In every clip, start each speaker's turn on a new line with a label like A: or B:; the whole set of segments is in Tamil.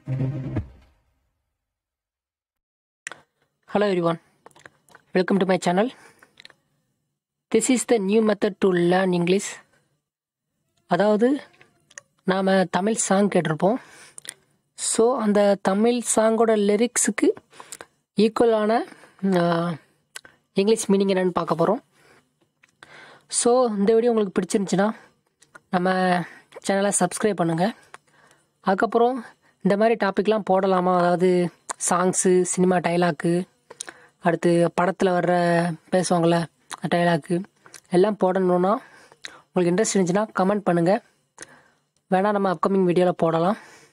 A: Hello everyone, welcome to my channel. This is the new method to learn English. அதாவது நாம் தமிழ் சாங் கேட்டிருப்போம் ஸோ அந்த தமிழ் சாங்கோட லிரிக்ஸுக்கு ஈக்குவலான இங்கிலீஷ் மீனிங் என்னென்னு பார்க்க போகிறோம் ஸோ இந்த வீடியோ உங்களுக்கு பிடிச்சிருந்துச்சுன்னா நம்ம சேனலை சப்ஸ்கிரைப் பண்ணுங்கள் அதுக்கப்புறம் இந்த மாதிரி டாபிக்லாம் போடலாமா அதாவது சாங்ஸு சினிமா டைலாக்கு அடுத்து படத்தில் வர்ற பேசுவாங்கள்ல டைலாக்கு எல்லாம் போடணுன்னா உங்களுக்கு இன்ட்ரெஸ்ட் இருந்துச்சுன்னா கமெண்ட் பண்ணுங்கள் வேணால் நம்ம அப்கமிங் வீடியோவில் போடலாம்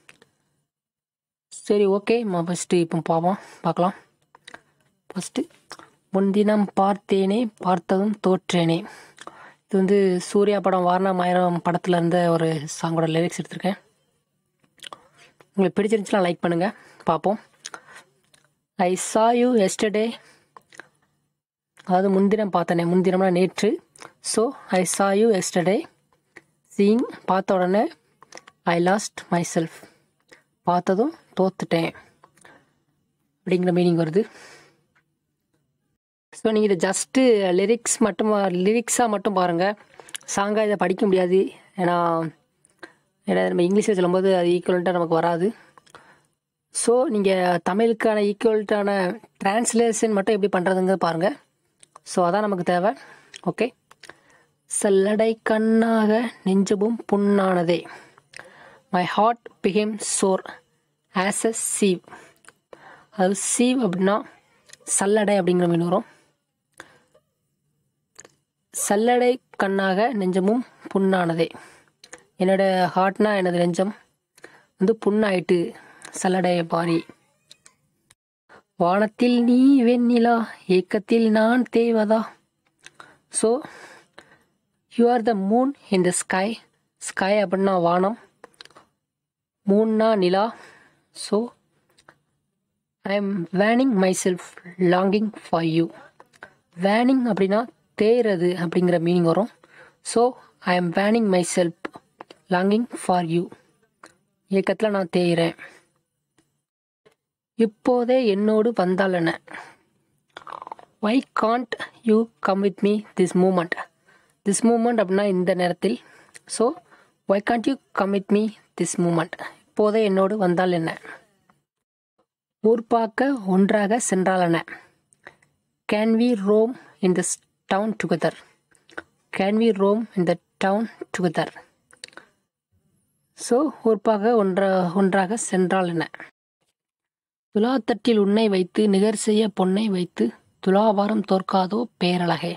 A: சரி ஓகே நம்ம ஃபஸ்ட்டு இப்போ பார்ப்போம் பார்க்கலாம் ஃபஸ்ட்டு முன்தினம் பார்த்தேனே பார்த்ததும் தோற்றேனே இது வந்து சூர்யா படம் வாரணமாயிரம் படத்தில் இருந்த ஒரு சாங்கோட லிரிக்ஸ் எடுத்திருக்கேன் உங்களுக்கு பிடிச்சிருந்துச்சுன்னா லைக் பண்ணுங்கள் பார்ப்போம் ஐ சா யூ எஸ்டர்டே அதாவது முன்தினம் பார்த்தனே முன்தினம்னா நேற்று so I saw you yesterday seeing பார்த்த உடனே ஐ லாஸ்ட் மை செல்ஃப் பார்த்ததும் தோத்துட்டேன் அப்படிங்கிற மீனிங் வருது ஸோ நீங்கள் இதை ஜஸ்ட்டு லிரிக்ஸ் மட்டும் லிரிக்ஸாக மட்டும் பாருங்கள் சாங்காக இதை படிக்க முடியாது ஏன்னா ஏன்னா நம்ம இங்கிலீஷில் சொல்லும்போது அது ஈக்குவலண்ட்டாக நமக்கு வராது ஸோ நீங்கள் தமிழுக்கான ஈக்குவல்ட்டான ட்ரான்ஸ்லேஷன் மட்டும் எப்படி பண்ணுறதுங்க பாருங்கள் ஸோ அதான் நமக்கு தேவை ஓகே சல்லடை கண்ணாக நெஞ்சமும் புண்ணானதே my heart became sore as a sieve அது சீவ் அப்படின்னா சல்லடை அப்படிங்கிற மீன் வரும் சல்லடை கண்ணாக நெஞ்சமும் புண்ணானதே என்னோட ஹார்ட்னா எனது நெஞ்சம் வந்து புண்ணாயிட்டு சல்லடைய பாரி வானத்தில் நீ வெண்ணிலா ஏக்கத்தில் நான் தேவதா so you are the moon in the sky sky அப்படின்னா வானம் மூன்னா நிலா so I am waning myself longing for you waning அப்படின்னா தேய்றது அப்படிங்கிற மீனிங் வரும் so I am waning myself longing for you இயக்கத்தில் நான் தேயிறேன் இப்போதே என்னோடு வந்தால் என்ன why can't you come with me this moment this moment அப்படின்னா இந்த நேரத்தில் so why can't you come with me this moment இப்போதே என்னோடு வந்தால் என்ன ஊர் பார்க்க ஒன்றாக சென்றால் என்ன can we roam in the town together can we roam in the town together so ஊர்ப்பாக ஒன்றா ஒன்றாக சென்றால் என்ன துலாத்தட்டில் உன்னை வைத்து நிகர் செய்ய பொன்னை வைத்து துலாபாரம் தோற்காதோ பேரழகே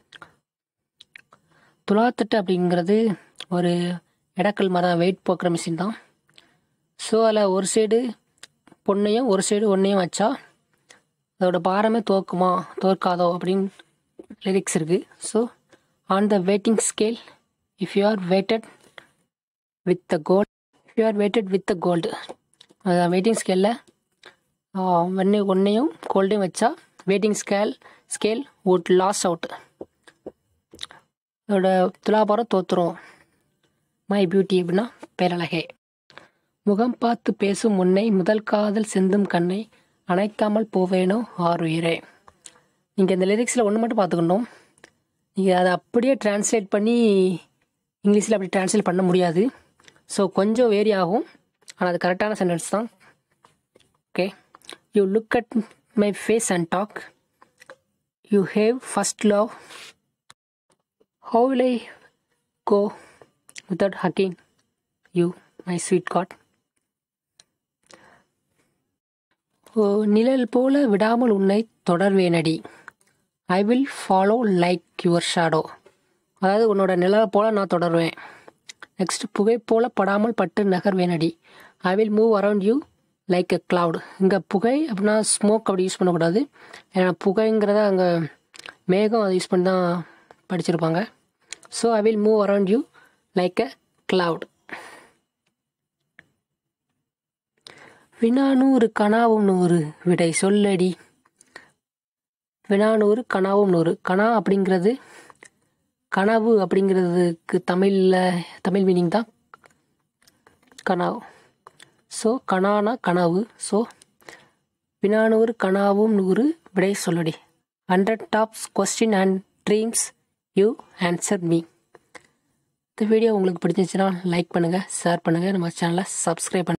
A: துலாத்தட்டு அப்படிங்கிறது ஒரு இடக்கல் மரம் வெயிட் போக்குற மிஷின் தான் ஸோ அதில் ஒரு சைடு பொண்ணையும் ஒரு சைடு ஒன்றையும் வச்சா அதோட பாரமே தோக்குமா தோற்காதோ அப்படின்னு லிரிக்ஸ் இருக்குது so on the weighting scale if you are weighted with the gold if you are weighted with the gold weighting ஸ்கேலில் ஒன்று ஒன்றையும் கோல்டையும் வச்சா weighting scale scale would lose out அதோட துலாபாரம் தோத்துரும் மை பியூட்டி அப்படின்னா பேரழகே முகம் பார்த்து பேசும் உன்னை முதல் காதல் சிந்தும் கண்ணை அணைக்காமல் போவேனோ ஆறுயிரே நீங்கள் இந்த லிரிக்ஸில் ஒன்று மட்டும் பார்த்துக்கணும் நீங்கள் அதை அப்படியே டிரான்ஸ்லேட் பண்ணி இங்கிலீஷில் அப்படி டிரான்ஸ்லேட் பண்ண முடியாது ஸோ கொஞ்சம் வேரி ஆகும் ஆனால் அது கரெக்டான சென்டென்ஸ் தான் okay you look at my face and talk you have first love how will I go without hugging you my sweet god oh நிழல் போல விடாமல் உன்னை தொடர்வேனடி I will follow like your shadow அதாவது உன்னோட நிழலை போல் நான் தொடருவேன் நெக்ஸ்ட் புகை போல படாமல் பட்டு நகர்வேனடி I will move around you like a cloud இங்கே புகை அப்படின்னா ஸ்மோக் அப்படி யூஸ் பண்ணக்கூடாது ஏன்னா புகைங்கிறத அங்கே மேகம் அதை யூஸ் பண்ணி தான் படிச்சிருப்பாங்க so I will move around you like a cloud வினானூறு கனாவும் நூறு விடை சொல்லடி வினானூறு கனாவும் நூறு கனா அப்படிங்கிறது கனவு அப்படிங்கிறதுக்கு தமிழில் தமிழ் மீனிங் தான் கனவு ஸோ கனானா கனவு ஸோ வினானூறு கனாவும் நூறு விடை சொல்லடி hundred doubts question and dreams you answer me இந்த வீடியோ உங்களுக்கு பிடிச்சிருந்துச்சுன்னா லைக் பண்ணுங்கள் ஷேர் பண்ணுங்கள் நம்ம சேனலை சப்ஸ்கிரைப் பண்ணுங்கள்